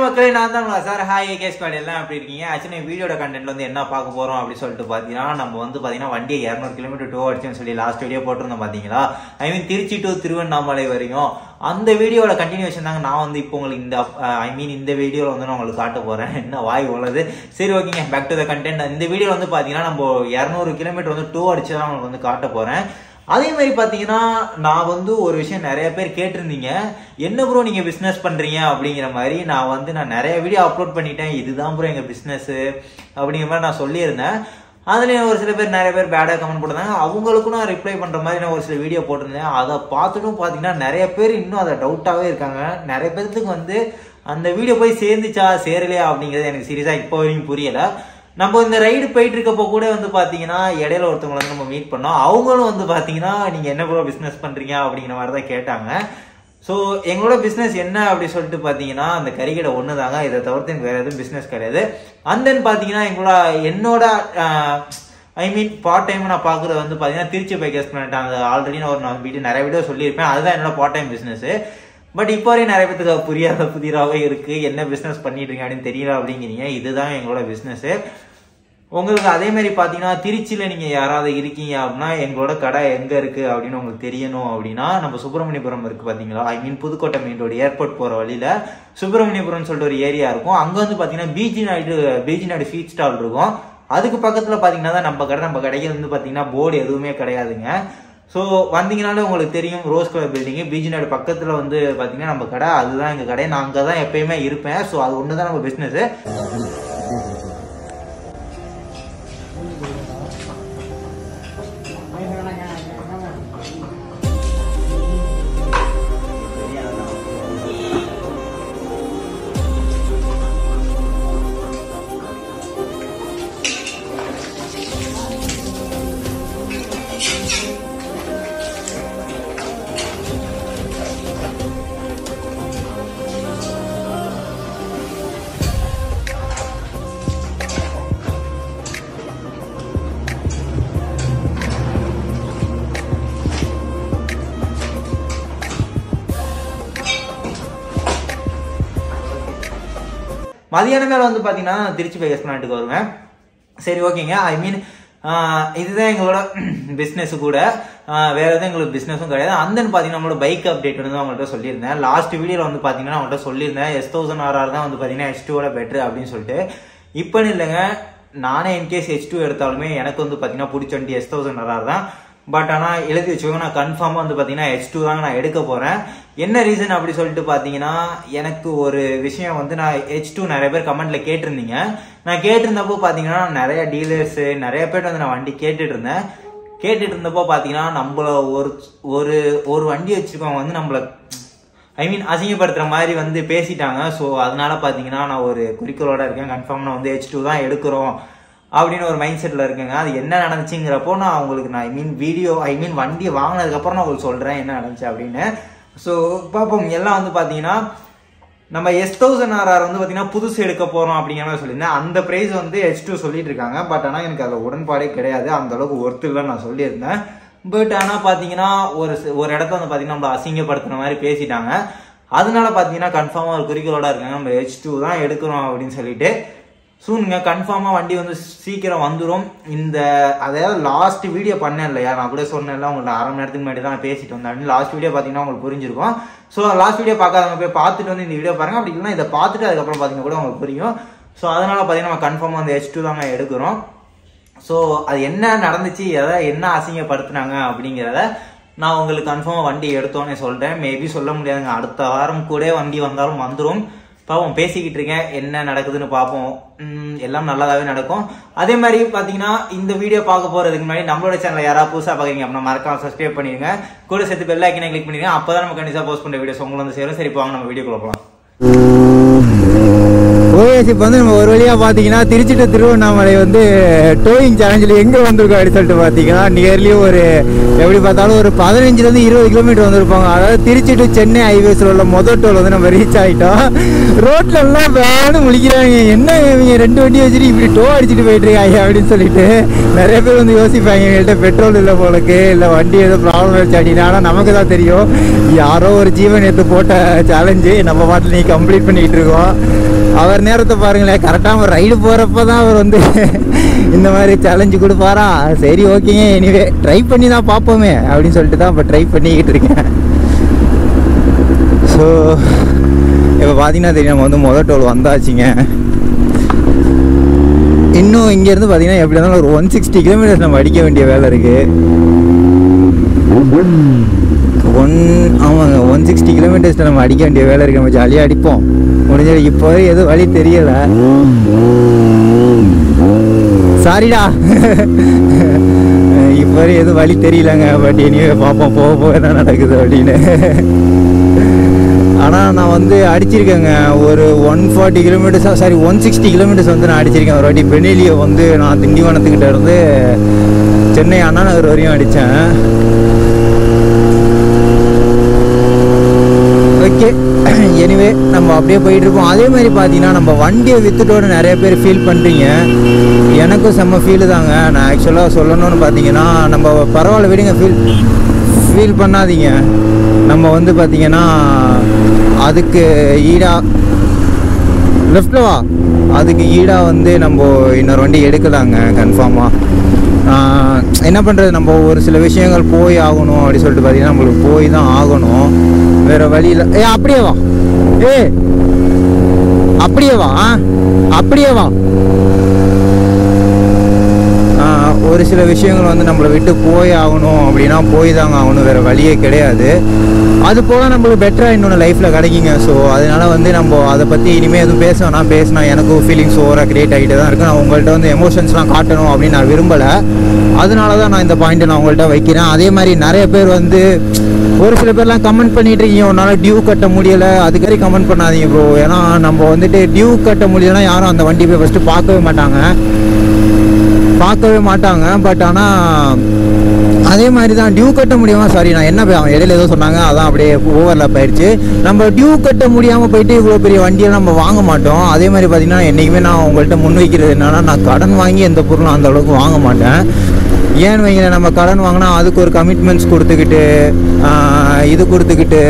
மக்களே நான் தான் உங்க சார் ஹாய் கேஸ் ஸ்குவாட் எல்லாம் எப்படி இருக்கீங்க ஆக்சுவலி வீடியோட கண்டென்ட்ல வந்து என்ன பார்க்க போறோம் அப்படின்னு சொல்லிட்டு பாத்தீங்கன்னா நம்ம வந்து பாத்தீங்கன்னா வண்டியை இரநூறு கிலோமீட்டர் டூ அடிச்சுன்னு சொல்லி லாஸ்ட் வீடியோ போட்டிருந்தோம் பாத்தீங்களா I mean Trichy to Tiruvannamalai வரையும் அந்த வீடியோட கண்டினியூஷன் தாங்க நான் வந்து இப்போ உங்களுக்கு இந்த ஐ மீன் இந்த வீடியோல வந்து நான் உங்களுக்கு காட்ட போறேன் என்ன வாய் உள்ளது சரி ஓகேங்க பேக் டு த கண்டென்ட் இந்த வீடியோ வந்து பாத்தீங்கன்னா நம்ம இரநூறு கிலோமீட்டர் வந்து டூ அடிச்சு தான் உங்களுக்கு வந்து காட்ட போறேன் அதே மாதிரி பாத்தீங்கன்னா நான் வந்து ஒரு விஷயம் நிறைய பேர் கேட்டிருந்தீங்க என்ன ப்ரோ நீங்க பிசினஸ் பண்றீங்க அப்படிங்கிற மாதிரி நான் வந்து நான் நிறைய வீடியோ அப்லோட் பண்ணிட்டேன் இதுதான் ப்ரோ எங்க பிசினஸ் அப்படிங்கிற மாதிரி நான் சொல்லியிருந்தேன் அதுல ஒரு சில பேர் நிறைய பேர் பேடா கமெண்ட் போட்டிருந்தாங்க அவங்களுக்கும் நான் ரிப்ளை பண்ற மாதிரி நான் ஒரு சில வீடியோ போட்டிருந்தேன் அதை பார்த்துட்டும் பாத்தீங்கன்னா நிறைய பேர் இன்னும் அதை டவுட்டாவே இருக்காங்க நிறைய பேர்த்துக்கு வந்து அந்த வீடியோ போய் சேர்ந்துச்சா சேரலையா அப்படிங்கிறது எனக்கு சீரியஸா இப்போ வரைக்கும் புரியல நம்ம இந்த ரைடு போயிட்டு இருக்கப்போ கூட வந்து பாத்தீங்கன்னா இடையில ஒருத்தவங்களை வந்து நம்ம மீட் பண்ணோம் அவங்களும் வந்து பாத்தீங்கன்னா நீங்க என்ன ப்ரோ பிசினஸ் பண்றீங்க அப்படிங்கிற மாதிரி தான் கேட்டாங்க ஸோ எங்களோட பிஸ்னஸ் என்ன அப்படி சொல்லிட்டு பார்த்தீங்கன்னா அந்த கறிக்கடை ஒன்று தாங்க இதை தவிர்த்து எனக்கு வேற எதுவும் பிஸ்னஸ் கிடையாது அண்ட் தென் பார்த்தீங்கன்னா எங்களோட என்னோட ஐ மீன் பார்ட் டைம் நான் பார்க்குறது வந்து பார்த்தீங்கன்னா திருச்சி பைக்கர்ஸ் பண்ணிட்டாங்க ஆல்ரெடி நான் ஒரு நான் வீடியோ நிறைய வீடியோ சொல்லியிருப்பேன் அதுதான் என்னோட பார்ட் டைம் பிஸ்னஸ் பட் இப்போ வரையும் நிறைய பேத்துக்கு புரியாத புதிராகவே இருக்கு என்ன பிஸ்னஸ் பண்ணிட்டு இருக்கீங்க அப்படின்னு தெரியல அப்படிங்கிறீங்க இதுதான் எங்களோட பிஸ்னஸ் உங்களுக்கு அதே மாதிரி பார்த்தீங்கன்னா திருச்சியில் நீங்கள் யாராவது இருக்கீங்க அப்படின்னா எங்களோட கடை எங்கே இருக்குது அப்படின்னு உங்களுக்கு தெரியணும் அப்படின்னா நம்ம சுப்பிரமணியபுரம் இருக்குது பார்த்தீங்களா I mean Pudukkottai main road airport போகிற வழியில் சுப்பிரமணியபுரம்னு சொல்லிட்டு ஒரு ஏரியா இருக்கும் அங்கே வந்து பார்த்தீங்கன்னா PG Naidu PG Naidu feed stall இருக்கும் அதுக்கு பக்கத்தில் பார்த்தீங்கன்னா தான் நம்ம கடை நம்ம கடைக்கு வந்து பார்த்தீங்கன்னா போர்டு எதுவுமே கிடையாதுங்க ஸோ வந்தீங்கனாலே உங்களுக்கு தெரியும் ரோஸ் கலர் பில்டிங்கு பிஜி நாடு பக்கத்தில் வந்து பார்த்தீங்கன்னா நம்ம கடை அதுதான் எங்கள் கடை நான் அங்கே தான் எப்பயுமே இருப்பேன் ஸோ அது ஒன்று தான் நம்ம பிஸ்னஸ் மதியான மேல வந்து பாத்தீங்கன்னா திருச்சி பை எஸ்பிளான்ட்டுக்கு வருவேன் சரி ஓகேங்க ஐ மீன் இதுதான் எங்களோட பிஸ்னஸ் கூட ஆஹ் வேற எதுவும் எங்களுக்கு பிசினஸும் கிடையாது அந்த பாத்தீங்கன்னா நம்மளோட பைக் அப்டேட் வந்து அவங்கள்ட்ட சொல்லியிருந்தேன் லாஸ்ட் வீடியோல வந்து பாத்தீங்கன்னா அவங்கள்ட்ட சொல்லியிருந்தேன் எஸ் தௌசண்ட் ஆர்ஆர் தான் வந்து பாத்தீங்கன்னா எச் டூவோட பெட்ரு அப்படின்னு சொல்லிட்டு இப்போன்னு இல்லைங்க நானே இன்கேஸ் ஹெச் டூ எடுத்தாலுமே எனக்கு வந்து பாத்தீங்கன்னா பிடிச்ச வண்டி எஸ் தௌசண்ட் ஆர்ஆர் தான் பட் ஆனால் எழுதி வச்சுக்கோங்க நான் கன்ஃபார்மாக வந்து பார்த்தீங்கன்னா ஹெச் டூ தாங்க நான் எடுக்க போகிறேன் என்ன ரீசன் அப்படி சொல்லிட்டு பார்த்தீங்கன்னா எனக்கு ஒரு விஷயம் வந்து நான் ஹெச் டூ நிறைய பேர் கமெண்ட்ல கேட்டிருந்தீங்க நான் கேட்டிருந்தப்போ பார்த்தீங்கன்னா நிறைய டீலர்ஸு நிறைய பேர் வந்து நான் வண்டி கேட்டுட்டு இருந்தேன் கேட்டுட்டு இருந்தப்போ பார்த்தீங்கன்னா நம்மள ஒரு ஒரு ஒரு வண்டி வச்சுருக்கவங்க வந்து நம்மள ஐ மீன் அசிங்கப்படுத்துற மாதிரி வந்து பேசிட்டாங்க ஸோ அதனால பார்த்தீங்கன்னா நான் ஒரு குறிக்கோளோட இருக்கேன் கன்ஃபார்ம் நான் வந்து ஹெச் டூ தான் எடுக்கிறோம் அப்படின்னு ஒரு மைண்ட் செட்டில் இருக்குங்க அது என்ன நடந்துச்சுங்கிறப்போ நான் உங்களுக்கு நான் ஐ மீன் வீடியோ ஐ மீன் வண்டியை வாங்கினதுக்கப்புறம் நான் உங்களுக்கு சொல்கிறேன் என்ன நடந்துச்சு அப்படின்னு ஸோ பார்ப்போம் எல்லாம் வந்து பார்த்தீங்கன்னா நம்ம எஸ் தௌசண்ட் ஆர்ஆர் வந்து பார்த்தீங்கன்னா புதுசு எடுக்க போகிறோம் அப்படிங்கிற மாதிரி சொல்லியிருந்தேன் அந்த ப்ரைஸ் வந்து ஹெச் டூ சொல்லிட்டு இருக்காங்க பட் ஆனால் எனக்கு அதில் உடன்பாடே கிடையாது அந்த அளவுக்கு ஒர்த்து இல்லைன்னு நான் சொல்லியிருந்தேன் பட் ஆனால் பார்த்தீங்கன்னா ஒரு ஒரு இடத்த வந்து பார்த்தீங்கன்னா நம்மளை அசிங்கப்படுத்துன மாதிரி பேசிட்டாங்க அதனால பார்த்தீங்கன்னா கன்ஃபார்மாக ஒரு குறிக்கோளோட இருக்காங்க நம்ம ஹெச் டூ தான் எடுக்கிறோம் அப்படின்னு சொல்லிட்டு சூனுங்க கன்ஃபார்மாக வண்டி வந்து சீக்கிரம் வந்துடும் இந்த அதாவது லாஸ்ட் வீடியோ பண்ணேன் இல்லையா நான் கூட சொன்னேன்ல உங்களுக்கு அரை மணி நேரத்துக்கு முன்னாடி தான் நான் பேசிட்டு வந்தேன் லாஸ்ட் வீடியோ பார்த்தீங்கன்னா உங்களுக்கு புரிஞ்சிருக்கும் ஸோ லாஸ்ட் வீடியோ பார்க்காதவங்க போய் பார்த்துட்டு வந்து இந்த வீடியோ பாருங்க அப்படி இல்லைன்னா இதை பார்த்துட்டு அதுக்கப்புறம் பார்த்தீங்கன்னா கூட உங்களுக்கு புரியும் ஸோ அதனால பார்த்தீங்கன்னா நம்ம கன்ஃபார்மாக வந்து ஹெச் டூ தாங்க எடுக்கிறோம் ஸோ அது என்ன நடந்துச்சு எதை என்ன அசிங்கப்படுத்துனாங்க அப்படிங்கிறத நான் உங்களுக்கு கன்ஃபார்மாக வண்டி எடுத்தோன்னே சொல்கிறேன் மேபி சொல்ல முடியாதுங்க அடுத்த வாரம் கூட வண்டி வந்தாலும் வந்துடும் பாப்போம் பேசிக்கிட்டு இருக்கேன் என்ன நடக்குதுன்னு பார்ப்போம் எல்லாம் நல்லாவே நடக்கும் அதே மாதிரி பார்த்தீங்கன்னா இந்த வீடியோ பார்க்க போறதுக்கு முன்னாடி நம்மளோட சேனல் யாராவது புதுசாக பார்க்குறீங்க அப்படின்னா மறக்காம சப்ஸ்கிரைப் பண்ணிடுங்க கூட சேர்த்து பெல் ஐக்கனை கிளிக் பண்ணிடுங்க அப்போ தான் நம்ம கண்டிப்பாக போஸ்ட் பண்ணுற வீடியோஸ் உங்களுக்கு வந்து சேரும் சரி வாங்க நம்ம வீடியோக்குள்ள போகலாம் ஓஎஸ் இப்போ வந்து நம்ம ஒரு வழியாக பார்த்தீங்கன்னா திருச்சி to திருவண்ணாமலை வந்து டோயிங் சேலஞ்சில் எங்கே வந்திருக்கோம் அப்படின்னு சொல்லிட்டு பார்த்தீங்கன்னா நியர்லி ஒரு எப்படி பார்த்தாலும் ஒரு பதினஞ்சுலேருந்து இருபது கிலோமீட்டர் வந்திருப்பாங்க அதாவது திருச்சி டு சென்னை ஹைவேஸில் உள்ள மொதல் டோல் வந்து நம்ம ரீச் ஆகிட்டோம் ரோட்ல எல்லாம் வேணும் முழிக்கிறாங்க என்ன இவங்க ரெண்டு வண்டி வச்சுட்டு இப்படி டோ அடிச்சுட்டு போயிட்டு இருக்காங்க அப்படின்னு சொல்லிட்டு நிறைய பேர் வந்து யோசிப்பாங்க எங்கள்கிட்ட பெட்ரோல் இல்லை போலக்கு இல்லை வண்டி ஏதோ ப்ராப்ளம் வச்சு அப்படின்னா ஆனால் நமக்கு தான் தெரியும் யாரோ ஒரு ஜீவன் எடுத்து போட்ட சேலஞ்சு நம்ம பாட்டில் நீ கம்ப்ளீட் பண்ணிக்கிட்டு இருக்கோம் அவர் நேரத்தை பாருங்களேன் கரெக்டாக அவர் ரைடு போகிறப்ப தான் அவர் வந்து இந்த மாதிரி சேலஞ்சு கொடுப்பாரா சரி ஓகேங்க எனிவே ட்ரை பண்ணி தான் பார்ப்போமே அப்படின்னு சொல்லிட்டு தான் இப்போ ட்ரை பண்ணிக்கிட்டு இருக்கேன் ஸோ இப்போ பார்த்தீங்கன்னா தெரியும் நம்ம வந்து முதல் டோல் வந்தாச்சுங்க இன்னும் இங்கேருந்து பார்த்தீங்கன்னா எப்படி இருந்தாலும் ஒரு ஒன் சிக்ஸ்டி கிலோமீட்டர்ஸ் நம்ம அடிக்க வேண்டிய வேலை இருக்குது ஒன் ஆமாங்க ஒன் சிக்ஸ்டி கிலோமீட்டர்ஸில் நம்ம அடிக்க வேண்டிய வேலை இருக்குது நம்ம ஜாலியாக அடிப்போம் முடிஞ்ச இப்போ எதுவும் வழி தெரியல சாரிடா இப்போ எதுவும் வழி தெரியலங்க பட் இனிமே பார்ப்போம் போக போக என்ன நடக்குது அப்படின்னு ஆனால் நான் வந்து அடிச்சிருக்கேங்க ஒரு one forty kilometers sorry one sixty kilometers வந்து நான் அடிச்சிருக்கேன் ஒரு வாட்டி பெனிலியை வந்து நான் திண்டிவனத்துக்கிட்ட இருந்து சென்னை அண்ணா நகர் வரையும் அடித்தேன் ஓகே எனிவே நம்ம அப்படியே போயிட்டு இருப்போம் அதே மாதிரி பார்த்தீங்கன்னா நம்ம வண்டியை வித்துட்டோட நிறைய பேர் ஃபீல் பண்ணுறீங்க எனக்கும் செம்ம ஃபீலு தாங்க நான் ஆக்சுவலாக சொல்லணும்னு பார்த்தீங்கன்னா நம்ம பரவாயில்ல விடுங்க ஃபீல் ஃபீல் பண்ணாதீங்க நம்ம வந்து பார்த்தீங்கன்னா அதுக்கு ஈடா லெஃப்டில் வா அதுக்கு ஈடாக வந்து நம்ம இன்னொரு வண்டி எடுக்கலாங்க கன்ஃபார்மாக என்ன பண்ணுறது நம்ம ஒரு சில விஷயங்கள் போய் ஆகணும் அப்படி சொல்லிட்டு பார்த்தீங்கன்னா நம்மளுக்கு போய் தான் ஆகணும் வேற வழியில் ஏ அப்படியே வா ஏ அப்படியே வா ஆ, அப்படியே வா ஆஹ் ஒரு சில விஷயங்கள் வந்து நம்மளை விட்டு போய் ஆகணும் அப்படின்னா போய் தாங்க ஆகணும் வேறு வழியே கிடையாது அது போக நம்மளுக்கு பெட்டராக இன்னொன்று லைஃப்பில் கிடைக்குங்க ஸோ அதனால வந்து நம்ம அதை பற்றி இனிமேல் எதுவும் பேசணும்னா பேசினா எனக்கும் ஃபீலிங்ஸ் ஓவராக கிரியேட் ஆகிட்டே தான் இருக்கு நான் உங்கள்கிட்ட வந்து எமோஷன்ஸ்லாம் காட்டணும் அப்படின்னு நான் விரும்பலை அதனால தான் நான் இந்த பாயிண்ட்டை நான் உங்கள்கிட்ட வைக்கிறேன் அதே மாதிரி நிறைய பேர் வந்து ஒரு சில பேர்லாம் கமெண்ட் பண்ணிட்டு இருக்கீங்க உன்னால டியூ கட்ட முடியலை அதுக்கறி கமெண்ட் பண்ணாதீங்க ப்ரோ ஏன்னா நம்ம வந்துட்டு டியூ கட்ட முடியலைன்னா யாரும் அந்த வண்டி போய் ஃபஸ்ட்டு பார்க்கவே மாட்டாங்க பார்க்கவே மாட்டாங்க பட் ஆனால் அதே மாதிரி தான் டியூ கட்ட முடியாமல் சாரி நான் என்ன போய் அவன் இடையில ஏதோ சொன்னாங்க அதான் அப்படியே ஓவர்லாப் ஆயிடுச்சு நம்ம டியூ கட்ட முடியாமல் போயிட்டு இவ்வளோ பெரிய வண்டியை நம்ம வாங்க மாட்டோம் அதே மாதிரி பார்த்தீங்கன்னா என்றைக்குமே நான் உங்கள்கிட்ட முன்வைக்கிறது என்னன்னா நான் கடன் வாங்கி எந்த பொருளும் அந்த அளவுக்கு வாங்க மாட்டேன் ஏன்னு வைங்களேன் நம்ம கடன் வாங்கினா அதுக்கு ஒரு கமிட்மெண்ட்ஸ் கொடுத்துக்கிட்டு ஆஹ், இது கொடுத்துக்கிட்டு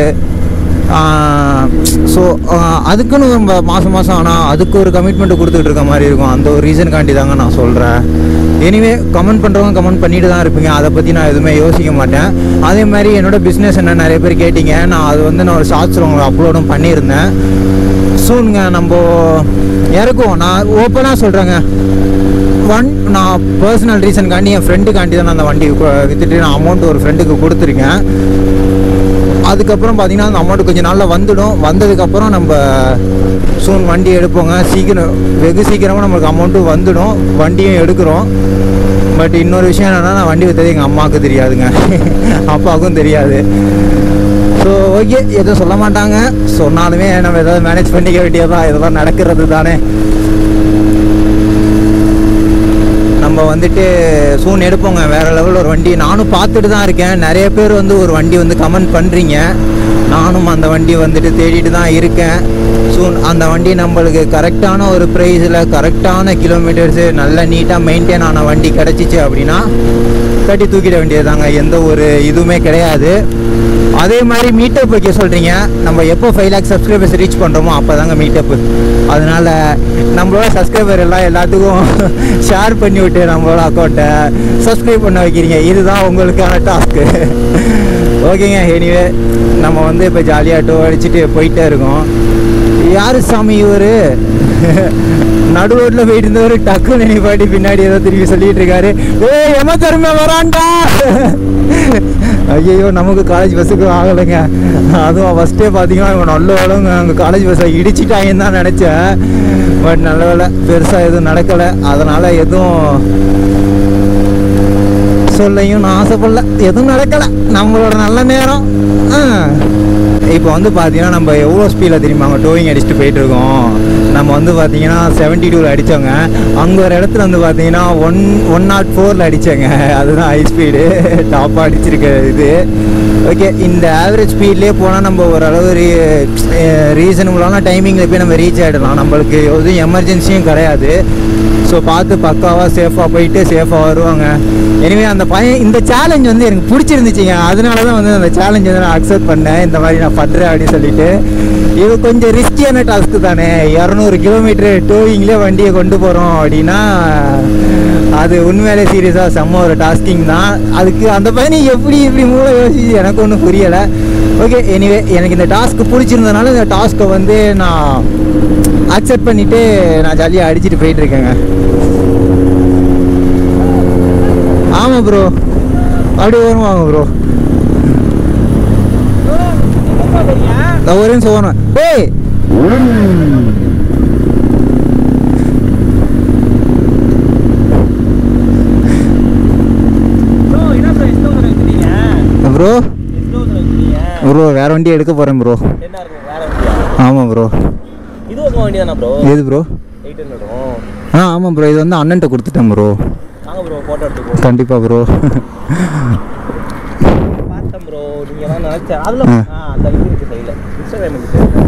ஸோ அதுக்குன்னு நம்ம மாதம் மாதம் ஆனால் அதுக்கு ஒரு கமிட்மெண்ட் கொடுத்துட்டு இருக்க மாதிரி இருக்கும் அந்த ஒரு ரீசனுக்காண்டி தாங்க நான் சொல்கிறேன் எனிவே கமெண்ட் பண்ணுறவங்க கமெண்ட் பண்ணிட்டு தான் இருப்பீங்க அதை பற்றி நான் எதுவுமே யோசிக்க மாட்டேன் அதே மாதிரி என்னோட பிஸ்னஸ் என்ன நிறைய பேர் கேட்டிங்க நான் அது வந்து நான் ஒரு ஷார்ட்ஸில் உங்களுக்கு அப்லோடும் பண்ணியிருந்தேன் சூனுங்க நம்ம இறக்கும் நான் ஓப்பனாக சொல்கிறேங்க ஒன் நான் பர்சனல் ரீசனுக்காண்டி என் ஃப்ரெண்டுக்காண்டி தான் நான் அந்த வண்டி கு- வித்துட்டு நான் அமௌண்ட் ஒரு ஃப்ரெண்டுக்கு கொடுத்துருக்கேன் அதுக்கப்புறம் பார்த்தீங்கன்னா அந்த அமௌண்ட் கொஞ்சம் நாளில் வந்துடும் வந்ததுக்கப்புறம் நம்ம சூன் வண்டி எடுப்போங்க சீக்கிரம் வெகு சீக்கிரமாக நம்மளுக்கு அமௌண்ட்டும் வந்துடும் வண்டியும் எடுக்கிறோம் பட் இன்னொரு விஷயம் என்னென்னா நான் வண்டி வித்தது எங்கள் அம்மாவுக்கு தெரியாதுங்க அப்பாவுக்கும் தெரியாது ஸோ ஓகே எதுவும் சொல்ல மாட்டாங்க சொன்னாலுமே நம்ம ஏதாவது மேனேஜ் பண்ணிக்க வேண்டியதா இதெல்லாம் நடக்கிறது தானே நம்ம வந்துட்டு சூன் எடுப்போங்க வேற லெவலில் ஒரு வண்டி நானும் பார்த்துட்டு தான் இருக்கேன் நிறைய பேர் வந்து ஒரு வண்டி வந்து கமெண்ட் பண்ணுறீங்க நானும் அந்த வண்டி வந்துட்டு தேடிட்டு தான் இருக்கேன் சூன் அந்த வண்டி நம்மளுக்கு கரெக்டான ஒரு ப்ரைஸில் கரெக்டான கிலோமீட்டர்ஸு நல்ல நீட்டாக மெயின்டைன் ஆன வண்டி கிடச்சிச்சு அப்படின்னா கட்டி தூக்கிட வேண்டியதுதாங்க எந்த ஒரு இதுவுமே கிடையாது அதே மாதிரி மீட்டப் வைக்க சொல்கிறீங்க நம்ம எப்போ ஃபைவ் லேக் சப்ஸ்கிரைபர்ஸ் ரீச் பண்ணுறோமோ அப்போ தாங்க மீட்டப்பு அதனால் நம்மளோட சப்ஸ்கிரைபர் எல்லாம் எல்லாத்துக்கும் ஷேர் பண்ணி விட்டு நம்மளோட அக்கௌண்ட்டை சப்ஸ்கிரைப் பண்ண வைக்கிறீங்க இதுதான் உங்களுக்கான டாஸ்க்கு ஓகேங்க எனிவே நம்ம வந்து இப்போ ஜாலியாக டோ அடிச்சுட்டு போயிட்டே இருக்கோம் யார் சாமி இவர் நடு ரோட்ல போயிட்டு இருந்தவர் டக்குன்னு நினைப்பாட்டி பின்னாடி ஏதோ திரும்பி சொல்லிட்டு இருக்காரு ஏய் எம தருமை வரான்டா ஐயோ நமக்கு காலேஜ் பஸ்ஸுக்கு ஆகலைங்க அதுவும் ஃபஸ்ட்டே பார்த்தீங்கன்னா இவன் நல்ல வேலைங்க அங்கே காலேஜ் பஸ்ஸை இடிச்சிட்டாங்கன்னு தான் நினச்சேன் பட் நல்ல வேலை பெருசாக எதுவும் நடக்கலை அதனால் எதுவும் சொல்லையும் நான் ஆசைப்படல எதுவும் நடக்கலை நம்மளோட நல்ல நேரம் ஆ இப்போ வந்து பார்த்தீங்கன்னா நம்ம எவ்வளோ ஸ்பீடில் தெரியுமா அங்கே டோயிங் அடிச்சுட்டு போயிட்டு இருக்கோம் நம்ம வந்து பார்த்தீங்கன்னா செவன்ட்டி டூவில் அடித்தோங்க அங்கே ஒரு இடத்துல வந்து பார்த்தீங்கன்னா ஒன் ஒன் நாட் ஃபோரில் அடித்தோங்க அதுதான் ஹை ஸ்பீடு டாப்பாக அடிச்சிருக்க இது ஓகே இந்த ஆவரேஜ் ஸ்பீட்லேயே போனால் நம்ம ஓரளவு ரீசனபுளான டைமிங்கில் போய் நம்ம ரீச் ஆகிடலாம் நம்மளுக்கு எதுவும் எமர்ஜென்சியும் கிடையாது ஸோ பார்த்து பக்காவாக சேஃபாக போயிட்டு சேஃபாக வருவாங்க எனவே அந்த பையன் இந்த சேலஞ்ச் வந்து எனக்கு பிடிச்சிருந்துச்சிங்க அதனால தான் வந்து அந்த சேலஞ்ச் வந்து நான் அக்செப்ட் பண்ணேன் இந்த மாதிரி நான் பண்ணுறேன் அப்படின்னு சொல்லிட்டு இது கொஞ்சம் ரிஸ்கியான டாஸ்க்கு தானே இரநூறு கிலோமீட்டர் டோயிங்லேயே வண்டியை கொண்டு போகிறோம் அப்படின்னா அது உண்மையிலே சீரியஸாக செம்ம ஒரு டாஸ்கிங் தான் அதுக்கு அந்த பையனை எப்படி இப்படி மூளை யோசிச்சு எனக்கு ஒன்றும் புரியலை ஓகே எனிவே எனக்கு இந்த டாஸ்க்கு பிடிச்சிருந்தனால இந்த டாஸ்க்கை வந்து நான் அக்செப்ட் பண்ணிட்டு நான் ஜாலியாக அடிச்சுட்டு போயிட்டு இருக்கேங்க ஆமாம் ப்ரோ அப்படியே வருவாங்க ப்ரோ ஒரு நிமிஷம் ஓணும் ஏய் ப்ரோ ப்ரோ வேற வண்டி எடுக்க போகிறேன் ப்ரோ ஆமாம் ப்ரோ இது உங்க வண்டி தானே ப்ரோ எது ப்ரோ எயிட் ஹண்ட்ரடும் ஆ ஆமாம் ப்ரோ இது வந்து அண்ணன்ட்ட கொடுத்துட்டேன் ப்ரோ வாங்க ப்ரோ ஃபோட்டோ எடுத்துக்கோ கண்டிப்பாக ப்ரோ பார்த்தேன் ப்ரோ நீங்க எல்லாம் நினைச்சேன் அதுல ஆ. ஆ, அந்த இது இருக்கு சைடுல இன்ஸ்டாகிராம் இருக்கு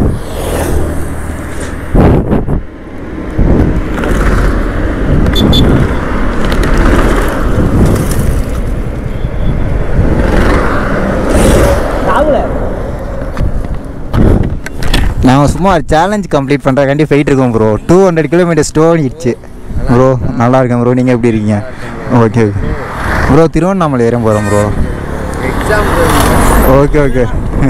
ராகுல நாங்கள் சும்மா ஒரு சேலஞ்ச் கம்ப்ளீட் பண்ணுறக்காண்டி போயிட்டு இருக்கோம் ப்ரோ டூ ஹண்ட்ரட் கிலோமீட்டர் ஸ்டோனிடுச்சு ப்ரோ நல்லா இருக்கேன் ப்ரோ நீங்கள் எப்படி இருக்கீங்க ஓகே ப்ரோ திருவண்ணாமலை ஏறம் போகிறோம் ப்ரோ ஓகே ஓகே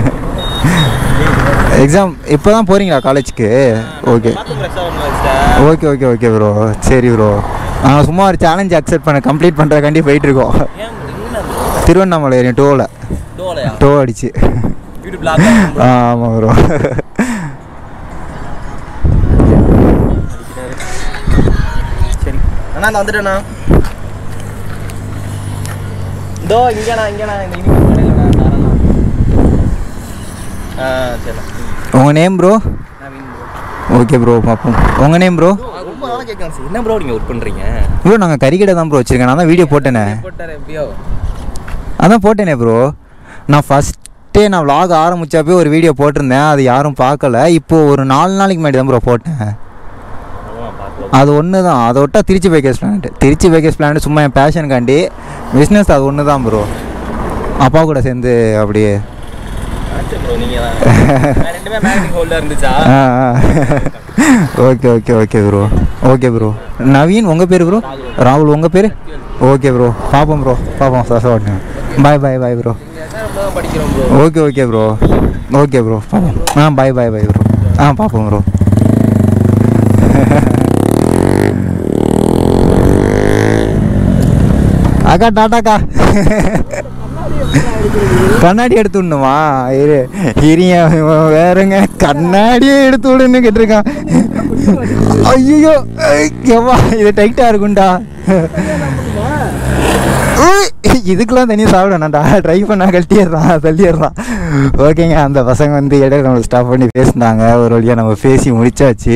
எக்ஸாம் இப்போ தான் போகிறீங்களா காலேஜுக்கு ஓகே பார்த்து ஃப்ரெஷ்ஷாக ஒன்று வச்சிட்டேன் ஓகே ஓகே ஓகே ப்ரோ சரி ப்ரோ நாங்கள் சும்மா ஒரு சேலஞ்ச் அக்செப்ட் பண்ண கம்ப்ளீட் பண்ணுறக்காண்டி போயிட்டு இருக்கோம் ஏன் என்ன திருவண்ணாமலை ஏரியம் டோவில் டோலையா டோ அடிச்சு வீடு பிளாக் ஆ ஆமாம் ப்ரோ சரி அண்ணா நான் வந்துட்டேண்ணா இதோ இங்கேண்ணா இங்கேண்ணா இந்த இனிமேல் கடையிலண்ணா தரேண்ணா ஆ சரிண்ணா உங்கள் name bro Naveen bro okay bro பார்ப்போம் உங்கள் நேம் ப்ரோ ரொம்ப நாளாக கேட்கலாம் சார் என்ன ப்ரோ நீங்கள் ஒர்க் பண்ணுறீங்க ப்ரோ நாங்கள் கறிக்கடை தான் ப்ரோ வச்சுருக்கேன் நான் தான் வீடியோ போட்டேனே போட்டார் எப்படியோ அதான் போட்டேனே ப்ரோ நான் ஃபஸ்ட்டே நான் vlog ஆரம்பிச்சப்பே ஒரு வீடியோ போட்டிருந்தேன் அது யாரும் பார்க்கல இப்போது ஒரு நாலு நாளைக்கு முன்னாடி தான் ப்ரோ போட்டேன் அதான் பார்க்கலாம் அது ஒன்று தான் அதை விட்டா Trichy package plant Trichy package plant சும்மா என் பேஷனுக்காண்டி பிஸ்னஸ் அது ஒன்று தான் ப்ரோ அப்பா கூட சேர்ந்து அப்படியே ஆச்சு ப்ரோ நீங்கள் தான் ரெண்டுமே மேக்னிக் ஹோல்டாக இருந்துச்சா ஆ okay okay okay bro okay bro Naveen உங்கள் பேர் ப்ரோ ராகுல் உங்கள் பேர் ஓகே ப்ரோ பார்ப்போம் ப்ரோ பார்ப்போம் sir okay bye bye bye bro தான் படிக்கிறோம் bro okay okay bro okay bro பார்ப்போம் ஆ பாய் பாய் பாய் ப்ரோ ஆ பார்ப்போம் ப்ரோ அக்கா டாட்டாக்கா கண்ணாடி எடுத்து விடணுமா இரு இருங்க இவன் வேறங்க கண்ணாடியே எடுத்து விடுன்னு கேட்டிருக்கான் ஐயோ எவ்வா இது டைட்டாக இருக்கும்டா உய், இதுக்கெல்லாம் தனியாக சாப்பிடணும்டா ட்ரை பண்ணா கழட்டிடுறான் தள்ளிடுறான் ஓகேங்க அந்த பசங்க வந்து இடையில நம்ம ஸ்டாப் பண்ணி பேசினாங்க ஒரு வழியாக நம்ம பேசி முடிச்சாச்சு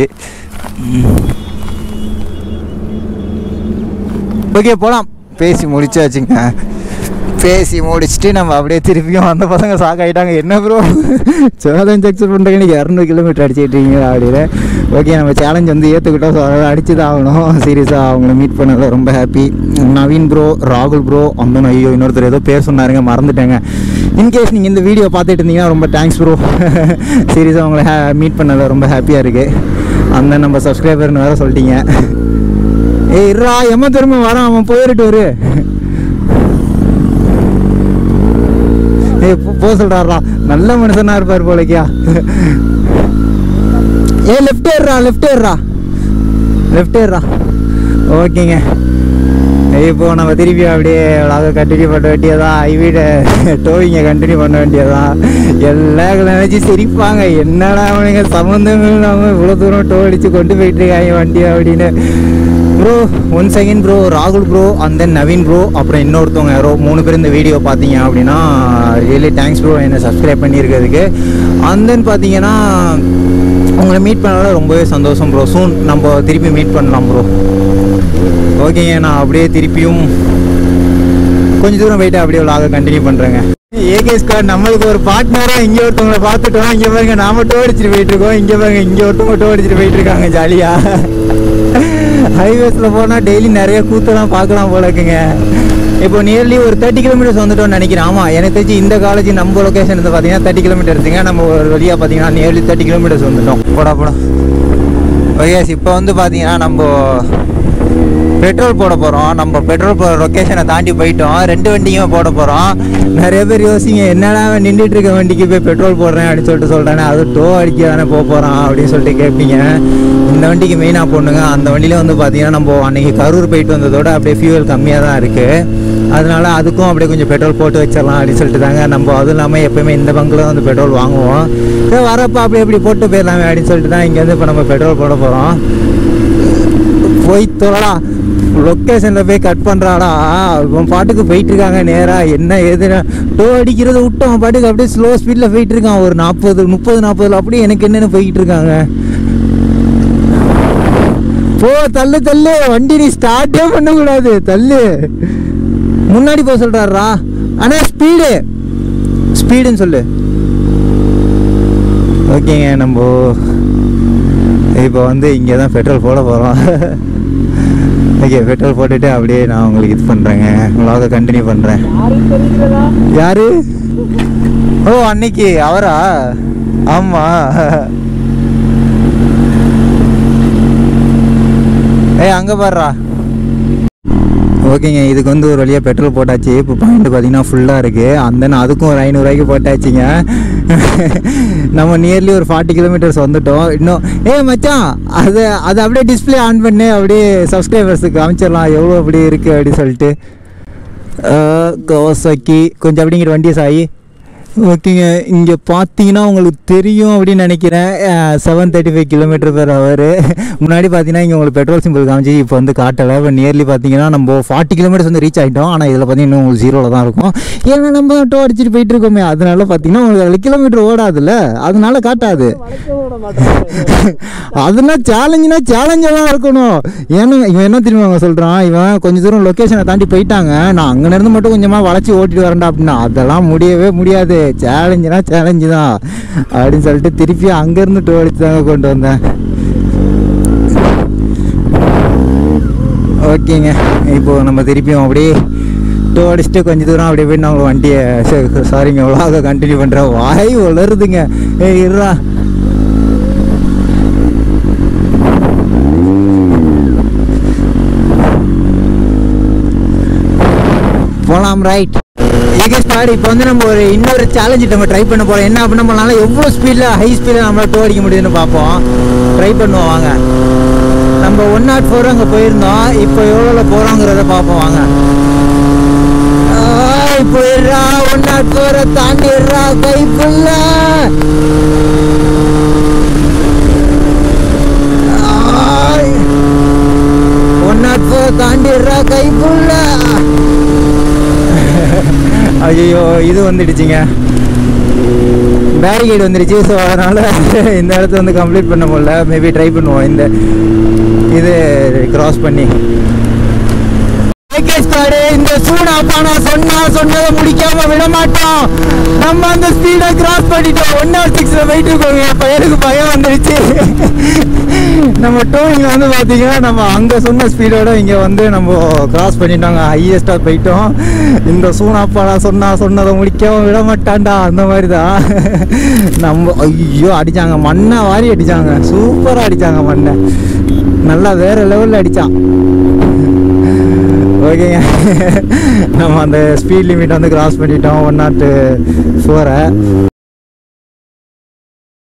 ஓகே போகலாம் பேசி முடிச்சாச்சுங்க பேசி முடிச்சுட்டு நம்ம அப்படியே திருப்பியும் அந்த பசங்க ஷாக் ஆகிட்டாங்க என்ன ப்ரோ சேலஞ்ச் அக்செப்ட் பண்ணுறீங்க நீங்கள் இரநூறு கிலோமீட்டர் அடிச்சிட்ருக்கீங்க அப்படின்னு ஓகே நம்ம சேலஞ்ச் வந்து ஏற்றுக்கிட்டோம் ஸோ அதை அடிச்சு தான் ஆகணும் சீரியஸாக அவங்கள மீட் பண்ணதில் ரொம்ப ஹாப்பி நவீன் ப்ரோ ராகுல் ப்ரோ அம்மன் ஐயோ இன்னொருத்தர் ஏதோ பேர் சொன்னாருங்க மறந்துட்டேங்க இன்கேஸ் நீங்கள் இந்த வீடியோ பார்த்துட்டு இருந்தீங்கன்னா ரொம்ப தேங்க்ஸ் ப்ரோ சீரியஸாக உங்களை ஹே மீட் பண்ணதில் ரொம்ப ஹாப்பியாக இருக்குது அந்த நம்ம சப்ஸ்கிரைபர்னு வேறு சொல்லிட்டீங்க ஏய் இருடா எம்ம திரும்ப வரான் அவன் போயிட்டு வரு ஏய் போ- போ சொல்றாரா நல்ல மனுஷனா இருப்பார் போலக்கியா ஏ லெஃப்ட் ஏறுறா லெஃப்ட் ஏறுறா லெஃப்ட் ஏறுறா ஓகேங்க இப்போ நம்ம திருப்பி அப்படியே விளாக கண்டினியூ பண்ண வேண்டியதான் வீடை டோவிங்க கண்டினியூ பண்ண வேண்டியதான் எல்லாம் நினச்சி சிரிப்பாங்க என்னடா அவனுங்க சம்மந்தம் இல்லாமல் இவ்வளோ தூரம் டோ அடித்து கொண்டு போயிட்டு இருக்காங்க வண்டி அப்படின்னு ப்ரோ ஒன் செகண்ட் ப்ரோ ராகுல் bro and then Naveen bro அப்புறம் இன்னொருத்தவங்க யாரோ மூணு பேர் இந்த வீடியோ பார்த்தீங்க அப்படின்னா ரியலி தேங்க்ஸ் ப்ரோ என்னை சப்ஸ்கிரைப் பண்ணியிருக்கிறதுக்கு அண்ட் தென் பார்த்தீங்கன்னா உங்களை மீட் பண்ணால ரொம்பவே சந்தோஷம் ப்ரோ சூன் நம்ம திருப்பி மீட் பண்ணலாம் ப்ரோ ஓகேங்க நான் அப்படியே திருப்பியும் கொஞ்ச தூரம் போயிட்டு அப்படியே விளாக கண்டினியூ பண்ணுறேங்க ஏகே ஸ்குவாட் நம்மளுக்கு ஒரு பார்ட்னராக இங்கே ஒருத்தவங்களை பார்த்துட்டோம் இங்கே பாருங்க நாம டோ அடிச்சுட்டு போயிட்டு இருக்கோம் இங்கே பாருங்க இங்கே ஒருத்தவங்க டோ அடிச்சுட்டு போயிட்டு இருக்காங்க ஜாலியாக ஹைவேஸில் போனால் டெய்லி நிறைய கூத்தெல்லாம் பார்க்கலாம் போல இருக்குங்க இப்போ நியர்லி ஒரு தேர்ட்டி கிலோமீட்டர்ஸ் வந்துட்டோம்னு நினைக்கிறேன் ஆமாம் எனக்கு தெரிஞ்சு இந்த காலேஜ் நம்ம லொக்கேஷன் இருந்து பார்த்தீங்கன்னா தேர்ட்டி கிலோமீட்டர் இருக்குங்க நம்ம ஒரு வழியாக பார்த்தீங்கன்னா நியர்லி தேர்ட்டி கிலோமீட்டர்ஸ் வந்துட்டோம் போடா போடா ஓகே இப்போ வந்து பார்த்தீங்கன்னா நம்ம பெட்ரோல் போட போகிறோம் நம்ம பெட்ரோல் போகிற லொக்கேஷனை தாண்டி போயிட்டோம் ரெண்டு வண்டிக்குமே போட போகிறோம் நிறைய பேர் யோசிங்க என்னடா அவன் நின்றுட்டு இருக்க வண்டிக்கு போய் பெட்ரோல் போடுறேன் அப்படின்னு சொல்லிட்டு சொல்கிறானே அது டோ அடிக்க தானே போக போகிறான் அப்படின்னு சொல்லிட்டு கேட்பீங்க இந்த வண்டிக்கு மெயினாக போடணுங்க அந்த வண்டியில வந்து பார்த்தீங்கன்னா நம்ம அன்னைக்கு கரூர் போயிட்டு வந்ததோட அப்படியே ஃபியூவல் கம்மியாக தான் இருக்குது அதனால அதுக்கும் அப்படியே கொஞ்சம் பெட்ரோல் போட்டு வச்சிடலாம் அப்படின்னு சொல்லிட்டு தாங்க நம்ம அதுவும் இல்லாமல் எப்பயுமே இந்த பங்கில் வந்து பெட்ரோல் வாங்குவோம் சரி வரப்போ அப்படி எப்படி போட்டு போயிடலாமே அப்படின்னு சொல்லிட்டு தான் இங்கேருந்து இப்போ நம்ம பெட்ரோல் போட போகிறோம் போய் தொழடா லொக்கேஷனில் போய் கட் பண்ணுறாடா அவன் பாட்டுக்கு போயிட்டு இருக்காங்க நேராக என்ன ஏது டோ அடிக்கிறத விட்டு அவன் பாட்டுக்கு அப்படியே ஸ்லோ ஸ்பீடில் போயிட்டு இருக்கான் ஒரு நாற்பது முப்பது நாற்பதுல அப்படியே எனக்கு என்னென்னு போயிட்டு இருக்காங்க போ தள்ளு தள்ளு வண்டி நீ ஸ்டார்ட்டே பண்ணக்கூடாது தள்ளு முன்னாடி போக சொல்கிறாரா ஆனால் ஸ்பீடு ஸ்பீடுன்னு சொல்லு ஓகேங்க நம்ம இப்போ வந்து இங்கே தான் பெட்ரோல் போட போகிறோம் ஓகே பெட்ரோல் போட்டுட்டு அப்படியே நான் உங்களுக்கு இது பண்ணுறேங்க vlog கண்டினியூ பண்ணுறேன் யாரு ஓ அன்னைக்கு அவரா ஆமாம் ஏய் அங்கே பாருடா ஓகேங்க இதுக்கு வந்து ஒரு வழியாக பெட்ரோல் போட்டாச்சு இப்போ பாயிண்ட் பார்த்தீங்கன்னா ஃபுல்லாக இருக்குது அந்த அதுக்கும் ஒரு ஐநூறுரூவாய்க்கு போட்டாச்சுங்க நம்ம நியர்லி ஒரு ஃபார்ட்டி கிலோமீட்டர்ஸ் வந்துட்டோம் இன்னும் ஏ மச்சான் அது அது அப்படியே டிஸ்பிளே ஆன் பண்ணி அப்படியே சப்ஸ்கிரைபர்ஸுக்கு அமைச்சிடலாம் எவ்வளோ அப்படி இருக்குது அப்படின்னு சொல்லிட்டு கவசாக்கி கொஞ்சம் அப்படிங்கிற வண்டியை சாயி ஓகேங்க இங்கே பார்த்தீங்கன்னா உங்களுக்கு தெரியும் அப்படின்னு நினைக்கிறேன் seven thirty five kilometer per hour முன்னாடி பார்த்தீங்கன்னா இங்கே உங்களுக்கு பெட்ரோல் சிம்பிள் காமிச்சு இப்போ வந்து காட்டலை இப்போ நியர்லி பார்த்தீங்கன்னா நம்ம ஃபார்ட்டி கிலோமீட்டர்ஸ் வந்து ரீச் ஆகிட்டோம் ஆனால் இதில் பார்த்தீங்கன்னா உங்களுக்கு ஜீரோவில் தான் இருக்கும் ஏன்னா நம்ம டோ அடிச்சுட்டு போயிட்டு இருக்கோமே அதனால பார்த்தீங்கன்னா உங்களுக்கு அதில் கிலோமீட்டர் ஓடாதுல்ல அதனால காட்டாது அதுனா சேலஞ்சுனா சேலஞ்சாக தான் இருக்கணும் ஏன்னா இவன் என்ன தெரியுமா சொல்கிறான் இவன் கொஞ்சம் தூரம் லொக்கேஷனை தாண்டி போயிட்டாங்க நான் அங்கேருந்து மட்டும் கொஞ்சமாக வளைச்சி ஓட்டிட்டு வரேன்டா அப்படின்னா அதெல்லாம் முடியவே முடியாது சேலஞ்சுனா சேலஞ்சு தான் அப்படின்னு சொல்லிட்டு திருப்பி அங்கேருந்து டோ அடிச்சு தாங்க கொண்டு வந்தேன் ஓகேங்க இப்போ நம்ம திருப்பியும் அப்படியே டோ அடிச்சுட்டு கொஞ்சம் தூரம் அப்படியே போய் நான் வண்டியை சாரிங்க உலக கண்டினியூ பண்ணுறேன் வாய் வளருதுங்க ஏய் இருடா போலாம் ரைட் ஏகே ஸ்டார் இப்போ வந்து நம்ம ஒரு இன்னொரு சேலஞ்சு நம்ம ட்ரை பண்ண போகிறோம் என்ன அப்படின்னா நம்மளால எவ்வளோ ஸ்பீடில் ஹை ஸ்பீடில் நம்மளால் டோ அடிக்க முடியுதுன்னு பார்ப்போம் ட்ரை பண்ணுவோம் வாங்க நம்ம ஒன் நாட் ஃபோர் அங்கே போயிருந்தோம் இப்போ எவ்வளோ போகிறோங்கிறத பார்ப்போம் வாங்க ஆய், போயிடுறா ஒன் நாட் ஃபோரை தாண்டிடுறா கை புல்ல ஒன் நாட் ஃபோர் தாண்டிடுறா கை புல்ல ஐயோ இது வந்துடுச்சுங்க பேரிகேட் வந்துடுச்சு ஸோ அதனால் இந்த இடத்த வந்து கம்ப்ளீட் பண்ண முடியல மேபி ட்ரை பண்ணுவோம் இந்த இது கிராஸ் பண்ணி ஸ்டாரு இந்த சூடாப்பா நான் சொன்னா சொன்னதை முடிக்காம விட மாட்டோம் நம்ம அந்த ஸ்பீடை கிராஸ் பண்ணிட்டோம் ஒன் நாட் சிக்ஸ்ல போயிட்டு இருக்கோங்க என் பையனுக்கு பயம் வந்துடுச்சு நம்ம டூவிங் வந்து பார்த்தீங்கன்னா நம்ம அங்கே சொன்ன ஸ்பீடோட இங்கே வந்து நம்ம கிராஸ் பண்ணிட்டோங்க ஹையஸ்டாக போயிட்டோம் இந்த சூனாப்பாடா சொன்னா சொன்னதை முடிக்காம விட மாட்டான்டா அந்த மாதிரி தான் நம்ம ஐயோ அடிச்சாங்க மண்ணை வாரி அடிச்சாங்க சூப்பராக அடிச்சாங்க மண்ணை நல்லா வேற லெவலில் அடிச்சான் ஓகேங்க நம்ம அந்த ஸ்பீட் லிமிட் வந்து கிராஸ் பண்ணிட்டோம் ஒன் நாட் ஃபோரை